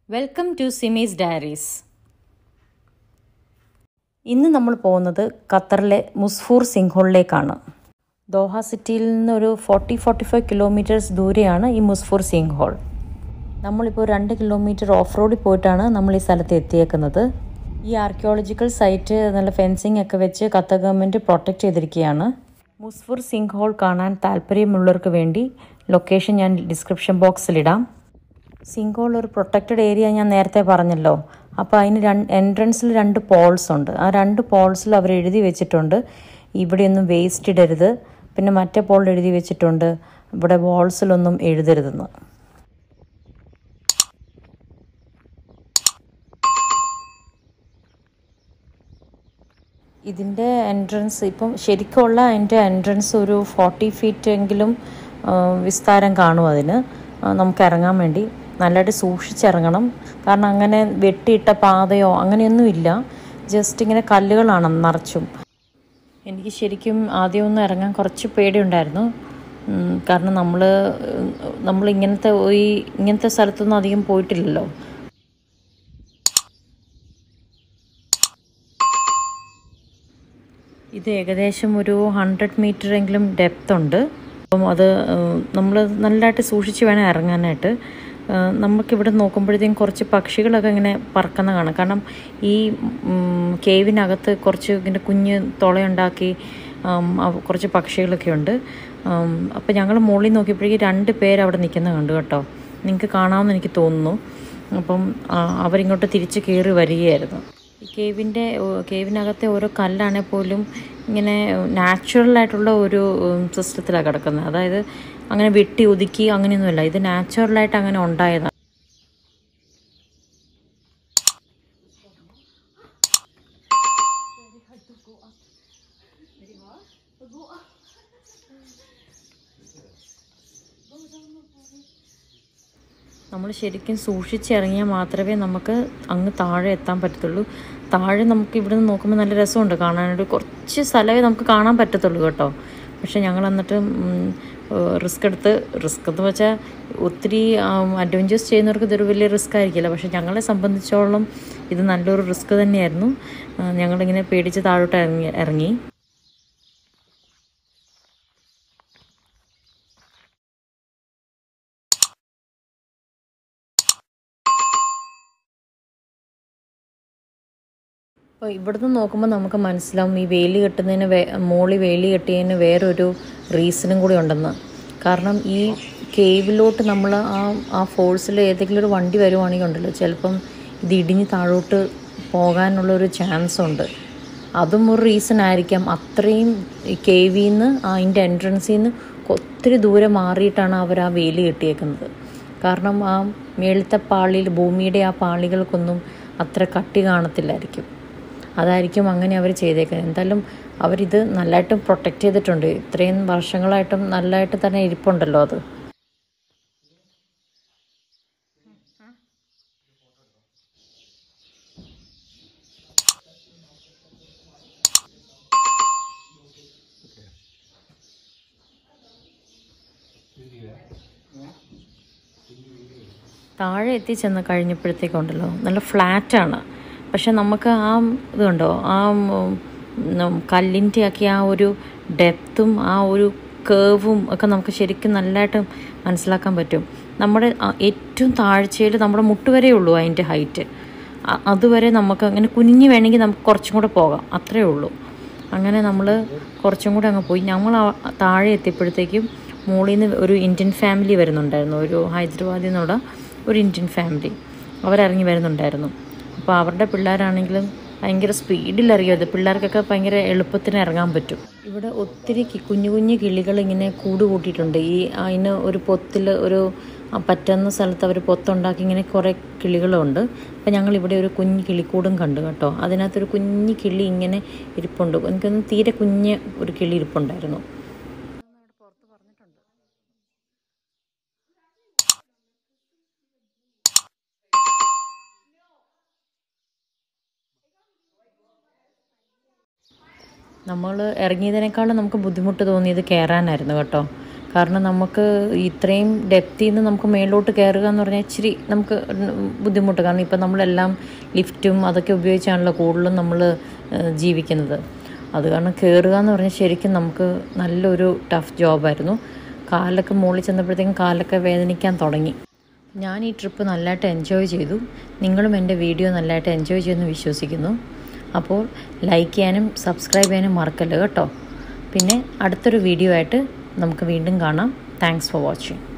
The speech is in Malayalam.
വെൽക്കം ടു സിമീസ് ഡയറീസ് ഇന്ന് നമ്മൾ പോകുന്നത് ഖത്തറിലെ മുസ്ഫൂർ സിംഘോളിലേക്കാണ് ദോഹ സിറ്റിയിൽ നിന്ന് ഒരു ഫോർട്ടി ഫോർട്ടി ഫൈവ് കിലോമീറ്റേഴ്സ് ദൂരെയാണ് ഈ മുസ്ഫൂർ സിംഘോൾ നമ്മളിപ്പോൾ രണ്ട് കിലോമീറ്റർ ഓഫ് റോഡിൽ പോയിട്ടാണ് നമ്മൾ ഈ സ്ഥലത്ത് എത്തിയേക്കുന്നത് ഈ ആർക്കിയോളജിക്കൽ സൈറ്റ് നല്ല ഫെൻസിങ് ഒക്കെ വെച്ച് ഖത്തർ ഗവൺമെൻറ് പ്രൊട്ടക്റ്റ് ചെയ്തിരിക്കുകയാണ് മുസ്ഫൂർ സിംഘോൾ കാണാൻ താല്പര്യമുള്ളവർക്ക് വേണ്ടി ലൊക്കേഷൻ ഞാൻ ഡിസ്ക്രിപ്ഷൻ ബോക്സിലിടാം സിംഗോൾ ഒരു പ്രൊട്ടക്റ്റഡ് ഏരിയ ഞാൻ നേരത്തെ പറഞ്ഞല്ലോ അപ്പോൾ അതിന് രണ്ട് എൻട്രൻസിൽ രണ്ട് പോൾസ് ഉണ്ട് ആ രണ്ട് പോൾസിൽ അവർ എഴുതി വെച്ചിട്ടുണ്ട് ഇവിടെയൊന്നും വേസ്റ്റ് ഇടരുത് പിന്നെ മറ്റേ പോളിൽ എഴുതി വെച്ചിട്ടുണ്ട് ഇവിടെ വാൾസിലൊന്നും എഴുതരുതെന്ന് ഇതിൻ്റെ എൻട്രൻസ് ഇപ്പം ശരിക്കുള്ള അതിൻ്റെ എൻട്രൻസ് ഒരു ഫോർട്ടി ഫീറ്റ് എങ്കിലും ആ, വിസ്താരം കാണും അതിന് ആ, നമുക്ക് ഇറങ്ങാൻ വേണ്ടി നല്ലതായിട്ട് സൂക്ഷിച്ചിറങ്ങണം കാരണം അങ്ങനെ വെട്ടിയിട്ട പാതയോ അങ്ങനെയൊന്നുമില്ല ജസ്റ്റ് ഇങ്ങനെ കല്ലുകളാണ് നിറച്ചും എനിക്ക് ശരിക്കും ആദ്യമൊന്നും ഇറങ്ങാൻ കുറച്ച് പേടിയുണ്ടായിരുന്നു ഉം, കാരണം നമ്മൾ നമ്മൾ ഇങ്ങനത്തെ ഈ ഇങ്ങനത്തെ സ്ഥലത്തൊന്നും അധികം പോയിട്ടില്ലല്ലോ ഇത് ഏകദേശം ഒരു ഹൺഡ്രഡ് മീറ്റർ എങ്കിലും ഡെപ്ത് ഉണ്ട് അപ്പം അത് നമ്മൾ നല്ലതായിട്ട് സൂക്ഷിച്ച് വേണം ഇറങ്ങാനായിട്ട് ആ, നമുക്കിവിടെ നോക്കുമ്പോഴത്തേക്കും കുറച്ച് പക്ഷികളൊക്കെ ഇങ്ങനെ പറക്കുന്ന കാണാം കാരണം ഈ ഉം, കേവിനകത്ത് കുറച്ച് ഇങ്ങനെ കുഞ്ഞ് തുളയുണ്ടാക്കി ആം, അവ- കുറച്ച് പക്ഷികളൊക്കെ ഉണ്ട് അപ്പോൾ ഞങ്ങൾ മുകളിൽ നോക്കിയപ്പോഴേക്കും രണ്ട് പേര് അവിടെ നിൽക്കുന്നത് കണ്ടു കേട്ടോ നിങ്ങൾക്ക് കാണാമെന്ന് എനിക്ക് തോന്നുന്നു അപ്പം ആ, അവരിങ്ങോട്ട് തിരിച്ച് കയറി വരികയായിരുന്നു ഈ കേവിൻ്റെ കേവിനകത്തെ ഓരോ കല്ലാണെങ്കിൽ പോലും ഇങ്ങനെ നാച്ചുറൽ ആയിട്ടുള്ള ഒരു സിസ്റ്റത്തിലാണ് കിടക്കുന്നത് അതായത് അങ്ങനെ വെട്ടി ഒതുക്കി അങ്ങനെയൊന്നുമല്ല ഇത് നാച്ചുറലായിട്ട് അങ്ങനെ ഉണ്ടായതാണ് നമ്മൾ ശരിക്കും സൂക്ഷിച്ചിറങ്ങിയാൽ മാത്രമേ നമുക്ക് അങ്ങ് താഴെ എത്താൻ പറ്റത്തുള്ളൂ താഴെ നമുക്ക് ഇവിടെ നിന്ന് നോക്കുമ്പോൾ നല്ല രസമുണ്ട് കാണാനായിട്ട് കുറച്ച് സ്ഥലമേ നമുക്ക് കാണാൻ പറ്റത്തുള്ളൂ കേട്ടോ പക്ഷെ ഞങ്ങൾ എന്നിട്ട് റിസ്ക് എടുത്ത് റിസ്ക് എന്ന് വെച്ചാൽ ഒത്തിരി അഡ്വഞ്ചേഴ്സ് ചെയ്യുന്നവർക്ക് ഇതൊരു വലിയ റിസ്ക് ആയിരിക്കില്ല പക്ഷെ ഞങ്ങളെ സംബന്ധിച്ചോളം ഇത് നല്ലൊരു റിസ്ക് തന്നെയായിരുന്നു ആ, ഞങ്ങളിങ്ങനെ പേടിച്ച് താഴോട്ട് ഇറങ്ങി ഇറങ്ങി അപ്പോൾ ഇവിടുന്ന് നോക്കുമ്പോൾ നമുക്ക് മനസ്സിലാവും ഈ വേലി കെട്ടുന്നതിന് വേ മോളി വേലി കെട്ടിയതിന് വേറൊരു റീസണും കൂടി ഉണ്ടെന്ന് കാരണം ഈ കേവിലോട്ട് നമ്മൾ ആ ആ ഫോഴ്സിൽ ഏതെങ്കിലും ഒരു വണ്ടി വരുവാണെങ്കിൽ ഉണ്ടല്ലോ ചിലപ്പം ഇത് ഇടിഞ്ഞ് താഴോട്ട് പോകാനുള്ളൊരു ചാൻസ് ഉണ്ട് അതും ഒരു റീസൺ ആയിരിക്കാം അത്രയും ഈ കേവിൽ നിന്ന് അതിൻ്റെ എൻട്രൻസിൽ നിന്ന് ഒത്തിരി ദൂരെ മാറിയിട്ടാണ് അവർ ആ വേലി കെട്ടിയേക്കുന്നത് കാരണം ആ മേളത്തെ പാളിയിൽ ഭൂമിയുടെ ആ പാളികൾക്കൊന്നും അത്ര കട്ടി കാണത്തില്ലായിരിക്കും അതായിരിക്കും അങ്ങനെ അവർ ചെയ്തേക്കുന്നത് എന്തായാലും അവരിത് നല്ലതായിട്ടും പ്രൊട്ടക്റ്റ് ചെയ്തിട്ടുണ്ട് ഇത്രയും വർഷങ്ങളായിട്ടും നല്ലതായിട്ട് തന്നെ ഇരിപ്പുണ്ടല്ലോ അത് താഴെ എത്തിച്ചെന്ന് കഴിഞ്ഞപ്പോഴത്തേക്കുണ്ടല്ലോ നല്ല ഫ്ലാറ്റാണ് പക്ഷെ നമുക്ക് ആ ഇത് കണ്ടോ ആ കല്ലിൻ്റെ ഒക്കെ ആ ഒരു ഡെപ്തും ആ ഒരു കേവും ഒക്കെ നമുക്ക് ശരിക്കും നല്ലതായിട്ട് മനസ്സിലാക്കാൻ പറ്റും നമ്മുടെ ആ ഏറ്റവും താഴ്ചയിൽ നമ്മുടെ മുട്ടുവരേ ഉള്ളൂ അതിൻ്റെ ഹൈറ്റ് അതുവരെ നമുക്ക് അങ്ങനെ കുനിഞ്ഞ് വേണമെങ്കിൽ നമുക്ക് കുറച്ചും കൂടെ പോകാം അത്രയേ ഉള്ളൂ അങ്ങനെ നമ്മൾ കുറച്ചും കൂടെ അങ്ങ് പോയി ഞങ്ങൾ ആ- താഴെ എത്തിയപ്പോഴത്തേക്കും മുകളിൽ നിന്ന് ഒരു ഇന്ത്യൻ ഫാമിലി വരുന്നുണ്ടായിരുന്നു ഒരു ഹൈദരാബാദിൽ നിന്നുള്ള ഒരു ഇന്ത്യൻ ഫാമിലി അവരിറങ്ങി വരുന്നുണ്ടായിരുന്നു അപ്പോൾ അവരുടെ പിള്ളേരാണെങ്കിലും ഭയങ്കര സ്പീഡിൽ അറിയാം അത് പിള്ളേർക്കൊക്കെ ഭയങ്കര എളുപ്പത്തിന് ഇറങ്ങാൻ പറ്റും ഇവിടെ ഒത്തിരി കി- കുഞ്ഞു കുഞ്ഞു കിളികൾ ഇങ്ങനെ കൂട് കൂട്ടിയിട്ടുണ്ട് ഈ അതിന് ഒരു പൊത്തിൽ ഒരു ആ പറ്റുന്ന സ്ഥലത്ത് അവർ പൊത്തുണ്ടാക്കി ഇങ്ങനെ കുറേ കിളികളുണ്ട് അപ്പം ഞങ്ങൾ ഇവിടെ ഒരു കുഞ്ഞു കിളിക്കൂടും കണ്ടു കേട്ടോ അതിനകത്തൊരു കുഞ്ഞു കിളി ഇങ്ങനെ ഇരിപ്പുണ്ട് എനിക്കൊന്ന് തീരെ കുഞ്ഞ് ഒരു കിളി ഇരിപ്പുണ്ടായിരുന്നു നമ്മൾ ഇറങ്ങിയതിനേക്കാളും നമുക്ക് ബുദ്ധിമുട്ട് തോന്നിയത് കയറാനായിരുന്നു കേട്ടോ കാരണം നമുക്ക് ഇത്രയും ഡെപ്തിൽ നിന്ന് നമുക്ക് മേലോട്ട് കയറുക എന്ന് പറഞ്ഞാൽ ഇച്ചിരി നമുക്ക് ബുദ്ധിമുട്ട് കാരണം ഇപ്പം നമ്മളെല്ലാം ലിഫ്റ്റും അതൊക്കെ ഉപയോഗിച്ചാണല്ലോ കൂടുതലും നമ്മൾ ജീവിക്കുന്നത് അത് കാരണം കയറുക എന്ന് പറഞ്ഞാൽ ശരിക്കും നമുക്ക് നല്ലൊരു ടഫ് ജോബായിരുന്നു കാലൊക്കെ മുകളിൽ ചെന്നപ്പോഴത്തേക്കും കാലൊക്കെ വേദനിക്കാൻ തുടങ്ങി ഞാൻ ഈ ട്രിപ്പ് നല്ലതായിട്ട് എൻജോയ് ചെയ്തു നിങ്ങളും എൻ്റെ വീഡിയോ നല്ലതായിട്ട് എൻജോയ് ചെയ്യുമെന്ന് വിശ്വസിക്കുന്നു അപ്പോൾ ലൈക്ക് ചെയ്യാനും സബ്സ്ക്രൈബ് ചെയ്യാനും മറക്കല്ല കേട്ടോ പിന്നെ അടുത്തൊരു വീഡിയോ ആയിട്ട് നമുക്ക് വീണ്ടും കാണാം താങ്ക്സ് ഫോർ വാച്ചിങ്